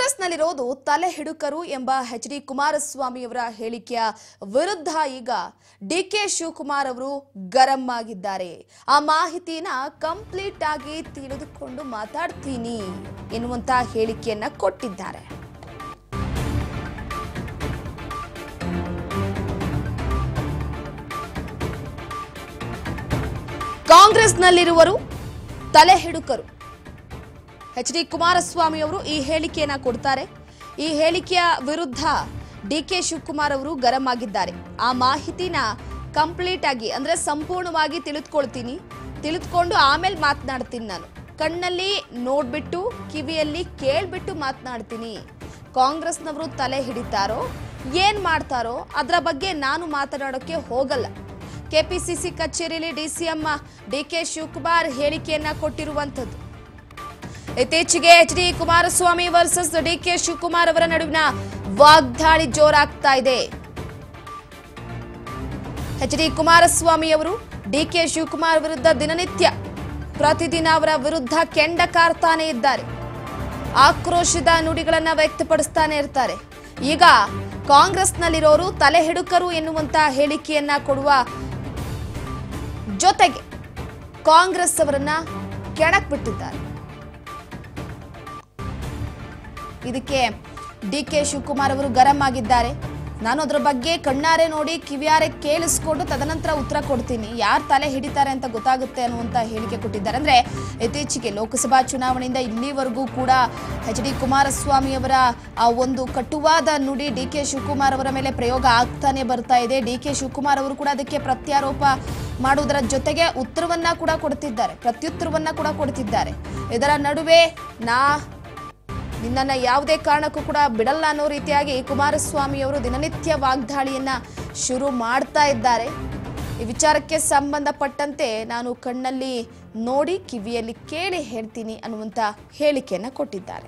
ಕಾಂಗ್ರೆಸ್ನಲ್ಲಿರೋದು ತಲೆ ಹಿಡುಕರು ಎಂಬ H D ಕುಮಾರಸ್ವಾಮಿಯವರ ಹೇಳಿಕೆಯ ವಿರುದ್ಧ ಈಗ ಡಿ ಕೆ ಶಿವಕುಮಾರ್ ಅವರು ಗರಂ ಆಗಿದ್ದಾರೆ ಆ ಮಾಹಿತಿನ ಕಂಪ್ಲೀಟ್ ಆಗಿ ತಿಳಿದುಕೊಂಡು ಮಾತಾಡ್ತೀನಿ ಎನ್ನುವಂತ ಹೇಳಿಕೆಯನ್ನ ಕೊಟ್ಟಿದ್ದಾರೆ ಕಾಂಗ್ರೆಸ್ನಲ್ಲಿರುವರು ತಲೆ ಹಿಡುಕರು ಎಚ್ ಡಿ ಕುಮಾರಸ್ವಾಮಿ ಅವರು ಈ ಹೇಳಿಕೆಯನ್ನ ಕೊಡ್ತಾರೆ ಈ ಹೇಳಿಕೆಯ ವಿರುದ್ಧ ಡಿ ಕೆ ಶಿವಕುಮಾರ್ ಅವರು ಗರಂ ಆಗಿದ್ದಾರೆ ಆ ಮಾಹಿತಿನ ಕಂಪ್ಲೀಟ್ ಆಗಿ ಅಂದ್ರೆ ಸಂಪೂರ್ಣವಾಗಿ ತಿಳಿದುಕೊಳ್ತೀನಿ ತಿಳಿದುಕೊಂಡು ಆಮೇಲೆ ಮಾತನಾಡ್ತೀನಿ ನಾನು ಕಣ್ಣಲ್ಲಿ ನೋಡ್ಬಿಟ್ಟು ಕಿವಿಯಲ್ಲಿ ಕೇಳ್ಬಿಟ್ಟು ಮಾತನಾಡ್ತೀನಿ ಕಾಂಗ್ರೆಸ್ನವರು ತಲೆ ಹಿಡಿತಾರೋ ಏನ್ ಮಾಡ್ತಾರೋ ಅದರ ಬಗ್ಗೆ ನಾನು ಮಾತನಾಡೋಕೆ ಹೋಗಲ್ಲ ಕೆಪಿಸಿಸಿ ಕಚೇರಿಯಲ್ಲಿ ಡಿಸಿಎಂ ಡಿ ಕೆ ಶಿವಕುಮಾರ್ ಹೇಳಿಕೆಯನ್ನ ಕೊಟ್ಟಿರುವಂಥದ್ದು ಇತ್ತೀಚೆಗೆ H D Kumaraswamy versus D K Shivakumar ಅವರ ನಡುವಿನ ವಾಗ್ದಾಳಿ ಜೋರಾಗ್ತಾ ಇದೆ ಎಚ್ ಡಿ ಕುಮಾರಸ್ವಾಮಿ ಅವರು ಡಿ ಕೆ ಶಿವಕುಮಾರ್ ವಿರುದ್ಧ ದಿನನಿತ್ಯ ಪ್ರತಿದಿನ ಅವರ ವಿರುದ್ಧ ಕೆಂಡ ಕಾರ್ತಾನೆ ಇದ್ದಾರೆ ಆಕ್ರೋಶದ ನುಡಿಗಳನ್ನ ವ್ಯಕ್ತಪಡಿಸ್ತಾನೆ ಇರ್ತಾರೆ ಈಗ ಕಾಂಗ್ರೆಸ್ನಲ್ಲಿರೋರು ತಲೆ ಹಿಡುಕರು ಎನ್ನುವಂತ ಹೇಳಿಕೆಯನ್ನ ಕೊಡುವ ಜೊತೆಗೆ ಕಾಂಗ್ರೆಸ್ ಅವರನ್ನ ಕೆಣಕ್ ಬಿಟ್ಟಿದ್ದಾರೆ ಇದಕ್ಕೆ ಡಿ ಕೆ ಶಿವಕುಮಾರ್ ಅವರು ಗರಂ ಆಗಿದ್ದಾರೆ ನಾನು ಅದರ ಬಗ್ಗೆ ಕಣ್ಣಾರೆ ನೋಡಿ ಕಿವಿಯಾರೆ ಕೇಳಿಸ್ಕೊಂಡು ತದನಂತರ ಉತ್ತರ ಕೊಡ್ತೀನಿ ಯಾರು ತಲೆ ಹಿಡಿತಾರೆ ಅಂತ ಗೊತ್ತಾಗುತ್ತೆ ಅನ್ನುವಂತ ಹೇಳಿಕೆ ಕೊಟ್ಟಿದ್ದಾರೆ ಅಂದ್ರೆ ಇತ್ತೀಚೆಗೆ ಲೋಕಸಭಾ ಚುನಾವಣೆಯಿಂದ ಇಲ್ಲಿವರೆಗೂ ಕೂಡ ಎಚ್ ಡಿ ಕುಮಾರಸ್ವಾಮಿ ಅವರ ಆ ಒಂದು ಕಟುವಾದ ನುಡಿ ಡಿ ಕೆ ಶಿವಕುಮಾರ್ ಅವರ ಮೇಲೆ ಪ್ರಯೋಗ ಆಗ್ತಾನೆ ಬರ್ತಾ ಇದೆ ಡಿ ಕೆ ಶಿವಕುಮಾರ್ ಅವರು ಕೂಡ ಅದಕ್ಕೆ ಪ್ರತ್ಯಾರೋಪ ಮಾಡುವುದರ ಜೊತೆಗೆ ಉತ್ತರವನ್ನ ಕೂಡ ಕೊಡ್ತಿದ್ದಾರೆ ಪ್ರತ್ಯುತ್ತರವನ್ನ ಕೂಡ ಕೊಡ್ತಿದ್ದಾರೆ ಇದರ ನಡುವೆ ನಾ ನಿನ್ನನ್ನ ಯಾವುದೇ ಕಾರಣಕ್ಕೂ ಕೂಡ ಬಿಡಲ್ಲ ಅನ್ನೋ ರೀತಿಯಾಗಿ ಕುಮಾರಸ್ವಾಮಿ ಅವರು ದಿನನಿತ್ಯ ವಾಗ್ದಾಳಿಯನ್ನ ಶುರು ಮಾಡ್ತಾ ಇದ್ದಾರೆ ಈ ವಿಚಾರಕ್ಕೆ ಸಂಬಂಧಪಟ್ಟಂತೆ ನಾನು ಕಣ್ಣಲ್ಲಿ ನೋಡಿ ಕಿವಿಯಲ್ಲಿ ಕೇಳಿ ಹೇಳ್ತೀನಿ ಅನ್ನುವಂತ ಹೇಳಿಕೆಯನ್ನ ಕೊಟ್ಟಿದ್ದಾರೆ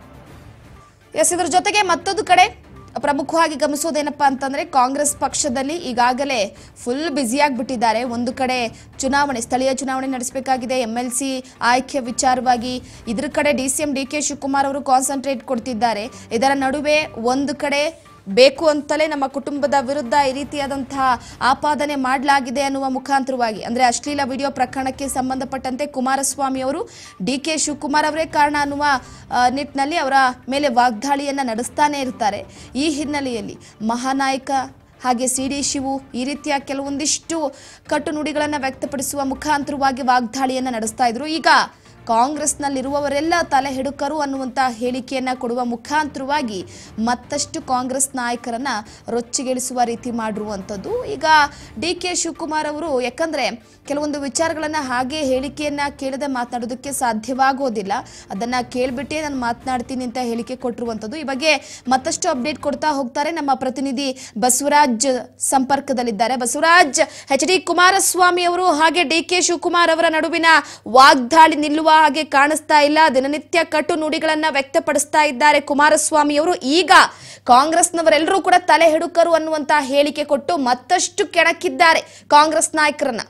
ಎಸ್ ಇದರ ಜೊತೆಗೆ ಮತ್ತೊಂದು ಕಡೆ ಪ್ರಮುಖವಾಗಿ ಗಮನಿಸೋದೇನಪ್ಪಾ ಅಂತಂದ್ರೆ ಕಾಂಗ್ರೆಸ್ ಪಕ್ಷದಲ್ಲಿ ಈಗಾಗಲೇ ಫುಲ್ ಬ್ಯುಸಿಯಾಗ್ಬಿಟ್ಟಿದ್ದಾರೆ ಒಂದು ಕಡೆ ಚುನಾವಣೆ ಸ್ಥಳೀಯ ಚುನಾವಣೆ ನಡೆಸಬೇಕಾಗಿದೆ ಎಂ ಎಲ್ ಸಿ ಆಯ್ಕೆ ವಿಚಾರವಾಗಿ ಇದ್ರ ಕಡೆ D C M D K Shivakumar ಅವರು ಕಾನ್ಸಂಟ್ರೇಟ್ ಕೊಡ್ತಿದ್ದಾರೆ ಇದರ ನಡುವೆ ಒಂದು ಕಡೆ ಬೇಕು ಅಂತಲೇ ನಮ್ಮ ಕುಟುಂಬದ ವಿರುದ್ಧ ಈ ರೀತಿಯಾದಂತಹ ಆಪಾದನೆ ಮಾಡಲಾಗಿದೆ ಅನ್ನುವ ಮುಖಾಂತರವಾಗಿ ಅಂದ್ರೆ ಅಶ್ಲೀಲ ವಿಡಿಯೋ ಪ್ರಕರಣಕ್ಕೆ ಸಂಬಂಧಪಟ್ಟಂತೆ ಕುಮಾರಸ್ವಾಮಿ ಅವರು ಡಿ ಕೆ ಶಿವಕುಮಾರ್ ಅವರೇ ಕಾರಣ ಅನ್ನುವ ಆ, ನಿಟ್ಟಿನಲ್ಲಿ ಅವರ ಮೇಲೆ ವಾಗ್ದಾಳಿಯನ್ನ ನಡೆಸ್ತಾನೆ ಇರ್ತಾರೆ ಈ ಹಿನ್ನೆಲೆಯಲ್ಲಿ ಮಹಾನಾಯಕ ಹಾಗೆ ಸಿ ಡಿ ಶಿವು ಈ ರೀತಿಯ ಕೆಲವೊಂದಿಷ್ಟು ಕಟ್ಟು ನುಡಿಗಳನ್ನು ವ್ಯಕ್ತಪಡಿಸುವ ಮುಖಾಂತರವಾಗಿ ವಾಗ್ದಾಳಿಯನ್ನ ನಡೆಸ್ತಾ ಇದ್ರು ಈಗ ಕಾಂಗ್ರೆಸ್ನಲ್ಲಿರುವವರೆಲ್ಲ ತಲೆ ಹಿಡುಕರು ಅನ್ನುವಂಥ ಹೇಳಿಕೆಯನ್ನ ಕೊಡುವ ಮುಖಾಂತರವಾಗಿ ಮತ್ತಷ್ಟು ಕಾಂಗ್ರೆಸ್ ನಾಯಕರನ್ನ ರೊಚ್ಚಿಗೆಳಿಸುವ ರೀತಿ ಮಾಡಿರುವಂಥದ್ದು ಈಗ ಡಿ ಕೆ ಶಿವಕುಮಾರ್ ಅವರು ಯಾಕಂದ್ರೆ ಕೆಲವೊಂದು ವಿಚಾರಗಳನ್ನ ಹಾಗೆ ಹೇಳಿಕೆಯನ್ನ ಕೇಳದೆ ಮಾತನಾಡೋದಕ್ಕೆ ಸಾಧ್ಯವಾಗೋದಿಲ್ಲ ಅದನ್ನ ಕೇಳ್ಬಿಟ್ಟೇ ನಾನು ಮಾತನಾಡ್ತೀನಿ ಅಂತ ಹೇಳಿಕೆ ಕೊಟ್ಟಿರುವಂಥದ್ದು ಈ ಬಗ್ಗೆ ಮತ್ತಷ್ಟು ಅಪ್ಡೇಟ್ ಕೊಡ್ತಾ ಹೋಗ್ತಾರೆ ನಮ್ಮ ಪ್ರತಿನಿಧಿ ಬಸವರಾಜ್ ಸಂಪರ್ಕದಲ್ಲಿದ್ದಾರೆ ಬಸವರಾಜ್ ಎಚ್ ಡಿ ಕುಮಾರಸ್ವಾಮಿ ಅವರು ಹಾಗೆ ಡಿ ಕೆ ಶಿವಕುಮಾರ್ ಅವರ ನಡುವಿನ ವಾಗ್ದಾಳಿ ನಿಲ್ಲುವ ಹಾಗೆ ಕಾಣಿಸ್ತಾ ಇಲ್ಲ ದಿನನಿತ್ಯ ಕಟು ನುಡಿಗಳನ್ನ ವ್ಯಕ್ತಪಡಿಸ್ತಾ ಇದ್ದಾರೆ ಕುಮಾರಸ್ವಾಮಿ ಅವರು ಈಗ ಕಾಂಗ್ರೆಸ್ನವರೆಲ್ಲರೂ ಕೂಡ ತಲೆ ಹಿಡುಕರು ಅನ್ನುವಂತ ಹೇಳಿಕೆ ಕೊಟ್ಟು ಮತ್ತಷ್ಟು ಕೆಣಕಿದ್ದಾರೆ ಕಾಂಗ್ರೆಸ್ ನಾಯಕರನ್ನ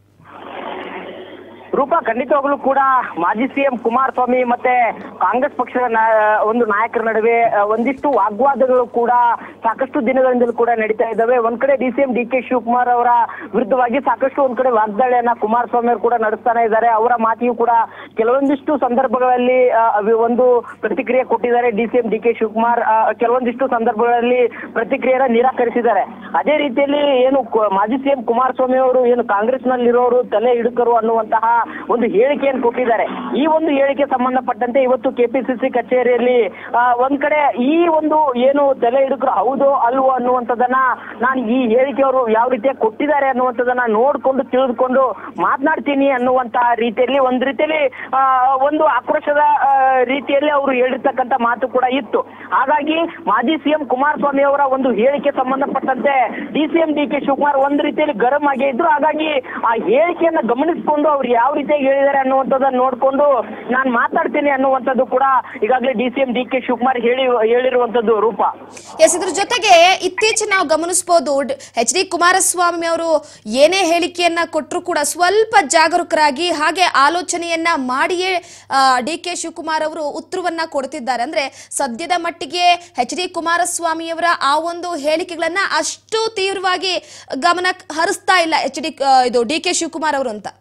ರೂಪಾ ಖಂಡಿತವಾಗ್ಲೂ ಕೂಡ ಮಾಜಿ ಸಿಎಂ ಕುಮಾರಸ್ವಾಮಿ ಮತ್ತೆ ಕಾಂಗ್ರೆಸ್ ಪಕ್ಷದ ನಾ- ಒಂದು ನಾಯಕರ ನಡುವೆ ಆ, ಒಂದಿಷ್ಟು ವಾಗ್ವಾದಗಳು ಕೂಡ ಸಾಕಷ್ಟು ದಿನಗಳಿಂದಲೂ ಕೂಡ ನಡೀತಾ ಇದ್ದಾವೆ ಒಂದ್ ಕಡೆ D CM D K Shivakumar ಅವರ ವಿರುದ್ಧವಾಗಿ ಸಾಕಷ್ಟು ಒಂದ್ ಕಡೆ ವಾಗ್ದಾಳಿಯನ್ನ ಕುಮಾರಸ್ವಾಮಿ ಅವರು ಕೂಡ ನಡೆಸ್ತಾನೆ ಇದ್ದಾರೆ ಅವರ ಮಾತಿಗೂ ಕೂಡ ಕೆಲವೊಂದಿಷ್ಟು ಸಂದರ್ಭಗಳಲ್ಲಿ ಆ, ಅವಿ- ಒಂದು ಪ್ರತಿಕ್ರಿಯೆ ಕೊಟ್ಟಿದ್ದಾರೆ D CM D K Shivakumar ಆ, ಕೆಲವೊಂದಿಷ್ಟು ಸಂದರ್ಭಗಳಲ್ಲಿ ಪ್ರತಿಕ್ರಿಯೆನ ನಿರಾಕರಿಸಿದ್ದಾರೆ ಅದೇ ರೀತಿಯಲ್ಲಿ ಏನು ಕು- ಮಾಜಿ ಸಿಎಂ ಕುಮಾರಸ್ವಾಮಿ ಅವರು ಏನು ಕಾಂಗ್ರೆಸ್ನಲ್ಲಿರೋರು ತಲೆ ಹಿಡುಕರು ಅನ್ನುವಂತಹ ಒಂದು ಹೇಳಿಕೆಯನ್ನು ಕೊಟ್ಟಿದ್ದಾರೆ ಈ ಒಂದು ಹೇಳಿಕೆ ಸಂಬಂಧಪಟ್ಟಂತೆ ಇವತ್ತು ಕೆಪಿಸಿಸಿ ಕಚೇರಿಯಲ್ಲಿ ಆ, ಒಂದ್ ಕಡೆ ಈ ಒಂದು ಏನು ತಲೆ ಹಿಡುಕರು ಹೌದು ಅಲ್ವೋ ಅನ್ನುವಂಥದ್ದನ್ನ ನಾನು ಈ ಹೇಳಿಕೆ ಅವರು ಯಾವ ರೀತಿಯಾಗಿ ಕೊಟ್ಟಿದ್ದಾರೆ ಅನ್ನುವಂಥದ್ದನ್ನ ನೋಡ್ಕೊಂಡು ತಿಳಿದುಕೊಂಡು ಮಾತನಾಡ್ತೀನಿ ಅನ್ನುವಂತಹ ರೀತಿಯಲ್ಲಿ ಒಂದ್ ರೀತಿಯಲ್ಲಿ ಆ, ಒಂದು ಆಕ್ರೋಶದ ಆ, ರೀತಿಯಲ್ಲಿ ಅವರು ಹೇಳಿರ್ತಕ್ಕಂಥ ಮಾತು ಕೂಡ ಇತ್ತು ಹಾಗಾಗಿ ಮಾಜಿ ಸಿಎಂ ಕುಮಾರಸ್ವಾಮಿ ಅವರ ಒಂದು ಹೇಳಿಕೆ ಸಂಬಂಧಪಟ್ಟಂತೆ D C M D K Shivakumar ಒಂದ್ ರೀತಿಯಲ್ಲಿ ಗರಂ ಆಗೇ ಇದ್ರು ಹಾಗಾಗಿ ಆ ಹೇಳಿಕೆಯನ್ನ ಗಮನಿಸಿಕೊಂಡು ಅವ್ರು ಯಾವ ರೀತಿಯಾಗಿ ಹೇಳಿದ್ದಾರೆ ಅನ್ನುವಂಥದ್ದನ್ನ ನೋಡ್ಕೊಂಡು ನಾನು ಮಾತಾಡ್ತೀನಿ ಅನ್ನುವಂಥದ್ದು ಕೂಡ ಈಗಾಗಲೇ D C M D K Shivakumar ಹೇಳಿ ಹೇಳಿರುವಂತದ್ದು ರೂಪ ಎಸ್ ಇದ್ರ ಜೊತೆಗೆ ಇತ್ತೀಚೆಗೆ ನಾವು ಗಮನಿಸಬಹುದು ಎಚ್ ಡಿ ಕುಮಾರಸ್ವಾಮಿ ಅವರು ಏನೇ ಹೇಳಿಕೆಯನ್ನ ಕೊಟ್ಟರು ಕೂಡ ಸ್ವಲ್ಪ ಜಾಗರೂಕರಾಗಿ ಹಾಗೆ ಆಲೋಚನೆಯನ್ನ ಮಾಡಿಯೇ ಡಿ ಕೆ ಶಿವಕುಮಾರ್ ಅವರು ಉತ್ತರವನ್ನ ಕೊಡ್ತಿದ್ದಾರೆ ಅಂದ್ರೆ ಸದ್ಯದ ಮಟ್ಟಿಗೆ ಎಚ್ ಡಿ ಕುಮಾರಸ್ವಾಮಿಯವರ ಆ ಒಂದು ಹೇಳಿಕೆಗಳನ್ನ ಅಷ್ಟು ತೀವ್ರವಾಗಿ ಗಮನ ಹರಿಸ್ತಾ ಇಲ್ಲ ಎಚ್ ಡಿ ಇದು ಡಿ ಕೆ ಶಿವಕುಮಾರ್ ಅವರು ಅಂತ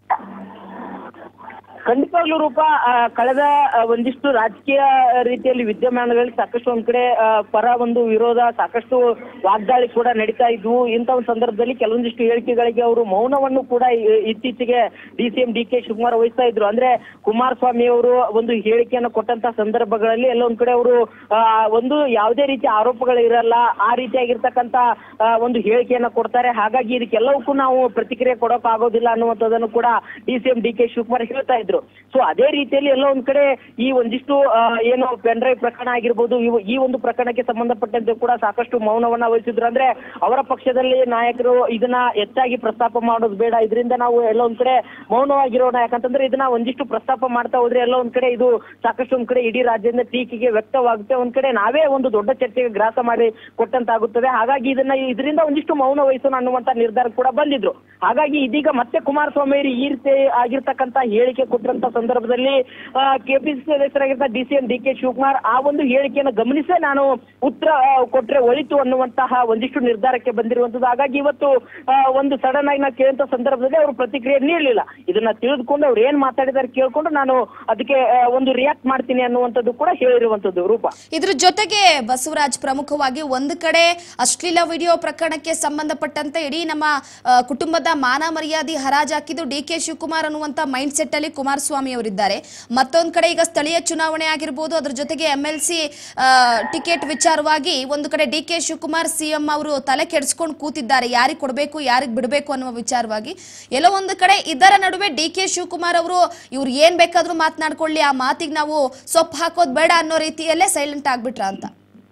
ಖಂಡಿತವಾಗ್ಲೂ ರೂಪ ಆ, ಕಳೆದ ಆ, ಒಂದಿಷ್ಟು ರಾಜಕೀಯ ರೀತಿಯಲ್ಲಿ ವಿದ್ಯಮಾನಗಳಲ್ಲಿ ಸಾಕಷ್ಟು ಒಂದ್ ಕಡೆ ಆ, ಪರ ಒಂದು ವಿರೋಧ ಸಾಕಷ್ಟು ವಾಗ್ದಾಳಿ ಕೂಡ ನಡೀತಾ ಇದ್ವು ಇಂಥ ಒಂದು ಸಂದರ್ಭದಲ್ಲಿ ಕೆಲವೊಂದಿಷ್ಟು ಹೇಳಿಕೆಗಳಿಗೆ ಅವರು ಮೌನವನ್ನು ಕೂಡ ಇ- ಇತ್ತೀಚೆಗೆ D C M D K Shivakumar ವಹಿಸ್ತಾ ಇದ್ರು ಅಂದ್ರೆ ಕುಮಾರಸ್ವಾಮಿ ಅವರು ಒಂದು ಹೇಳಿಕೆಯನ್ನು ಕೊಟ್ಟಂತ ಸಂದರ್ಭಗಳಲ್ಲಿ ಎಲ್ಲ ಒಂದ್ ಕಡೆ ಅವರು ಆ, ಒಂದು ಯಾವುದೇ ರೀತಿಯ ಆರೋಪಗಳು ಇರಲ್ಲ ಆ ರೀತಿಯಾಗಿರ್ತಕ್ಕಂತ ಆ, ಒಂದು ಹೇಳಿಕೆಯನ್ನ ಕೊಡ್ತಾರೆ ಹಾಗಾಗಿ ಇದಕ್ಕೆಲ್ಲವಕ್ಕೂ ನಾವು ಪ್ರತಿಕ್ರಿಯೆ ಕೊಡೋಕ್ ಆಗೋದಿಲ್ಲ ಅನ್ನುವಂಥದ್ದನ್ನು ಕೂಡ D C M D K Shivakumar ಹೇಳ್ತಾ ಇದ್ರು ಸೊ ಅದೇ ರೀತಿಯಲ್ಲಿ ಎಲ್ಲ ಒಂದ್ ಕಡೆ ಈ ಒಂದಿಷ್ಟು ಆ, ಏನು ಪೆನ್ ಡ್ರೈವ್ ಪ್ರಕರಣ ಆಗಿರ್ಬೋದು ಇವು ಈ ಒಂದು ಪ್ರಕರಣಕ್ಕೆ ಸಂಬಂಧಪಟ್ಟಂತೆ ಕೂಡ ಸಾಕಷ್ಟು ಮೌನವನ್ನ ವಹಿಸಿದ್ರು ಅಂದ್ರೆ ಅವರ ಪಕ್ಷದಲ್ಲಿ ನಾಯಕರು ಇದನ್ನ ಹೆಚ್ಚಾಗಿ ಪ್ರಸ್ತಾಪ ಮಾಡೋದು ಬೇಡ ಇದರಿಂದ ನಾವು ಎಲ್ಲ ಒಂದ್ ಕಡೆ ಮೌನವಾಗಿರೋಣ ಯಾಕಂತಂದ್ರೆ ಇದನ್ನ ಒಂದಿಷ್ಟು ಪ್ರಸ್ತಾಪ ಮಾಡ್ತಾ ಹೋದ್ರೆ ಎಲ್ಲ ಒಂದ್ ಕಡೆ ಇದು ಸಾಕಷ್ಟು ಒಂದ್ ಕಡೆ ಇಡೀ ರಾಜ್ಯದಿಂದ ಟೀಕೆಗೆ ವ್ಯಕ್ತವಾಗುತ್ತೆ ಒಂದ್ ಕಡೆ ನಾವೇ ಒಂದು ದೊಡ್ಡ ಚರ್ಚೆಗೆ ಗ್ರಾಸ ಮಾಡಿ ಕೊಟ್ಟಂತಾಗುತ್ತದೆ ಹಾಗಾಗಿ ಇದನ್ನ ಇದರಿಂದ ಒಂದಿಷ್ಟು ಮೌನ ವಹಿಸೋಣ ಅನ್ನುವಂತ ನಿರ್ಧಾರ ಕೂಡ ಬಂದಿದ್ರು ಹಾಗಾಗಿ ಇದೀಗ ಮತ್ತೆ ಕುಮಾರಸ್ವಾಮಿ ಅವರು ಈ ರೀತಿ ಆಗಿರ್ತಕ್ಕಂತ ಹೇಳಿಕೆ ಕೊಟ್ಟಿರಂತ ಸಂದರ್ಭದಲ್ಲಿ ಕೆಪಿಸಿಸಿ ಸದಸ್ಯರಾಗಿರ್ತ D C M D K Shivakumar ಆ ಒಂದು ಹೇಳಿಕೆಯನ್ನು ಗಮನಿಸೇ ನಾನು ಉತ್ತರ ಆ, ಕೊಟ್ರೆ ಒಳಿತು ಅನ್ನುವಂತಹ ಒಂದಿಷ್ಟು ನಿರ್ಧಾರಕ್ಕೆ ಬಂದಿರುವಂತದ್ದು ಹಾಗಾಗಿ ಇವತ್ತು ಆ, ಒಂದು ಸಡನ್ ಆಗಿ ನಾವು ಕೇಳಿದಂತ ಸಂದರ್ಭದಲ್ಲಿ ಅವರು ಪ್ರತಿಕ್ರಿಯೆ ನೀಡಲಿಲ್ಲ ಇದನ್ನ ತಿಳಿದುಕೊಂಡು ಅವ್ರು ಏನ್ ಮಾತಾಡಿದಾರೆ ಕೇಳ್ಕೊಂಡು ನಾನು ಅದಕ್ಕೆ ಆ, ಒಂದು ರಿಯಾಕ್ಟ್ ಮಾಡ್ತೀನಿ ಅನ್ನುವಂಥದ್ದು ಕೂಡ ಹೇಳಿರುವಂತದ್ದು ರೂಪ ಇದ್ರ ಜೊತೆಗೆ ಬಸವರಾಜ್ ಪ್ರಮುಖವಾಗಿ ಒಂದು ಕಡೆ ಅಶ್ಲೀಲ ವಿಡಿಯೋ ಪ್ರಕರಣಕ್ಕೆ ಸಂಬಂಧಪಟ್ಟಂತೆ ಇಡೀ ನಮ್ಮ ಆ, ಕುಟುಂಬದ ಮಾನ ಮರ್ಯಾದೆ ಹರಾಜಾಕಿದ್ದು ಡಿ ಕೆ ಶಿವಕುಮಾರ್ ಅನ್ನುವಂತ ಮೈಂಡ್ ಸೆಟ್ ಅಲ್ಲಿ ಕುಮಾರಸ್ವಾಮಿ ಅವರಿದ್ದಾರೆ ಮತ್ತೊಂದು ಕಡೆ ಈಗ ಸ್ಥಳೀಯ ಚುನಾವಣೆ ಆಗಿರ್ಬೋದು ಅದ್ರ ಜೊತೆಗೆ ಎಂ ಎಲ್ ಸಿ ಟಿಕೆಟ್ ವಿಚಾರವಾಗಿ ಒಂದು ಕಡೆ ಡಿ ಕೆ ಶಿವಕುಮಾರ್ ಸಿಎಂ ಅವರು ತಲೆ ಕೆಡಿಸ್ಕೊಂಡು ಕೂತಿದ್ದಾರೆ ಯಾರಿಗೆ ಕೊಡಬೇಕು ಯಾರಿಗೆ ಬಿಡಬೇಕು ಅನ್ನುವ ವಿಚಾರವಾಗಿ ಎಲ್ಲೋ ಒಂದು ಕಡೆ ಇದರ ನಡುವೆ ಡಿ ಕೆ ಶಿವಕುಮಾರ್ ಅವರು ಇವ್ರು ಏನ್ ಬೇಕಾದ್ರೂ ಮಾತನಾಡ್ಕೊಳ್ಳಿ ಆ ಮಾತಿಗೆ ನಾವು ಸೊಪ್ಪು ಹಾಕೋದ್ ಬೇಡ ಅನ್ನೋ ರೀತಿಯಲ್ಲೇ ಸೈಲೆಂಟ್ ಆಗ್ಬಿಟ್ರ ಅಂತ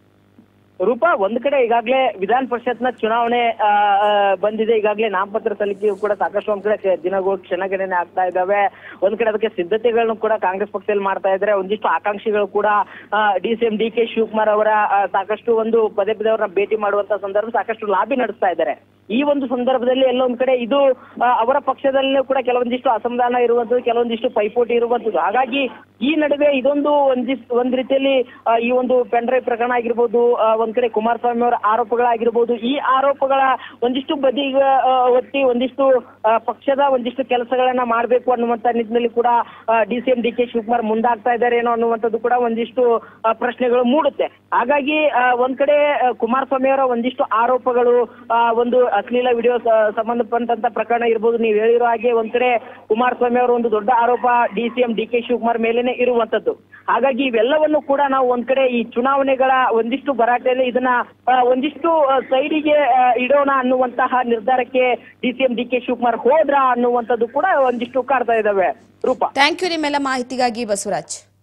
ರೂಪಾ ಒಂದ್ ಕಡೆ ಈಗಾಗಲೇ ವಿಧಾನ ಪರಿಷತ್ನ ಚುನಾವಣೆ ಆ, ಆ, ಬಂದಿದೆ ಈಗಾಗಲೇ ನಾಮಪತ್ರ ಸಲ್ಲಿಕೆಯು ಕೂಡ ಸಾಕಷ್ಟು ಒಂದ್ ಕಡೆ ಕ್ಷ- ದಿನಗಳು ಕ್ಷಣಗಣನೆ ಆಗ್ತಾ ಇದಾವೆ ಒಂದ್ ಕಡೆ ಅದಕ್ಕೆ ಸಿದ್ಧತೆಗಳನ್ನು ಕೂಡ ಕಾಂಗ್ರೆಸ್ ಪಕ್ಷದಲ್ಲಿ ಮಾಡ್ತಾ ಇದ್ದಾರೆ ಒಂದಿಷ್ಟು ಆಕಾಂಕ್ಷಿಗಳು ಕೂಡ D C M D K Shivakumar ಅವರ ಆ, ಸಾಕಷ್ಟು ಒಂದು ಪದೇ ಪದೇ ಅವರನ್ನ ಭೇಟಿ ಮಾಡುವಂತ ಸಂದರ್ಭ ಸಾಕಷ್ಟು ಲಾಬಿ ನಡೆಸ್ತಾ ಇದ್ದಾರೆ ಈ ಒಂದು ಸಂದರ್ಭದಲ್ಲಿ ಎಲ್ಲ ಒಂದ್ ಕಡೆ ಇದು ಆ, ಅವರ ಪಕ್ಷದಲ್ಲೂ ಕೂಡ ಕೆಲವೊಂದಿಷ್ಟು ಅಸಮಾಧಾನ ಇರುವಂತದ್ದು ಕೆಲವೊಂದಿಷ್ಟು ಪೈಪೋಟಿ ಇರುವಂತದ್ದು ಹಾಗಾಗಿ ಈ ನಡುವೆ ಇದೊಂದು ಒಂದಿಷ್ಟು ಒಂದ್ ರೀತಿಯಲ್ಲಿ ಆ, ಈ ಒಂದು ಪೆನ್ಡ್ರೈವ್ ಪ್ರಕರಣ ಆಗಿರ್ಬೋದು ಆ, ಒಂದ್ ಕಡೆ ಕುಮಾರಸ್ವಾಮಿ ಅವರ ಆರೋಪಗಳಾಗಿರ್ಬೋದು ಈ ಆರೋಪಗಳ ಒಂದಿಷ್ಟು ಬದಿಗ ಆ, ಒತ್ತಿ ಒಂದಿಷ್ಟು ಆ, ಪಕ್ಷದ ಒಂದಿಷ್ಟು ಕೆಲಸಗಳನ್ನ ಮಾಡಬೇಕು ಅನ್ನುವಂತ ನಿಟ್ಟಿನಲ್ಲಿ ಕೂಡ D C M D K Shivakumar ಮುಂದಾಗ್ತಾ ಇದ್ದಾರೆ ಏನೋ ಅನ್ನುವಂಥದ್ದು ಕೂಡ ಒಂದಿಷ್ಟು ಆ, ಪ್ರಶ್ನೆಗಳು ಮೂಡುತ್ತೆ ಹಾಗಾಗಿ ಆ, ಒಂದ್ ಕಡೆ ಆ, ಕುಮಾರಸ್ವಾಮಿ ಅವರ ಒಂದಿಷ್ಟು ಆರೋಪಗಳು ಆ, ಒಂದು ಅಶ್ಲೀಲ ವಿಡಿಯೋ ಸಂಬಂಧಪಟ್ಟಂತ ಪ್ರಕರಣ ಇರ್ಬೋದು ನೀವು ಹೇಳಿರೋ ಹಾಗೆ ಒಂದ್ ಕಡೆ ಕುಮಾರಸ್ವಾಮಿ ಅವರ ಒಂದು ದೊಡ್ಡ ಆರೋಪ D C M D K Shivakumar ಮೇಲೇನೆ ಇರುವಂತದ್ದು ಹಾಗಾಗಿ ಇವೆಲ್ಲವನ್ನು ಕೂಡ ನಾವು ಒಂದ್ ಕಡೆ ಈ ಚುನಾವಣೆಗಳ ಒಂದಿಷ್ಟು ಭರಾಟೆಯಲ್ಲಿ ಇದನ್ನ ಆ, ಒಂದಿಷ್ಟು ಸೈಡಿಗೆ ಇಡೋಣ ಅನ್ನುವಂತಹ ನಿರ್ಧಾರಕ್ಕೆ D C M D K Shivakumar ಹೋದ್ರ ಅನ್ನುವಂಥದ್ದು ಕೂಡ ಒಂದಿಷ್ಟು ಕಾಡ್ತಾ ಇದಾವೆ ರೂಪ ಥ್ಯಾಂಕ್ ಯು ನಿಮ್ಮೆಲ್ಲ ಮಾಹಿತಿಗಾಗಿ ಬಸವರಾಜ್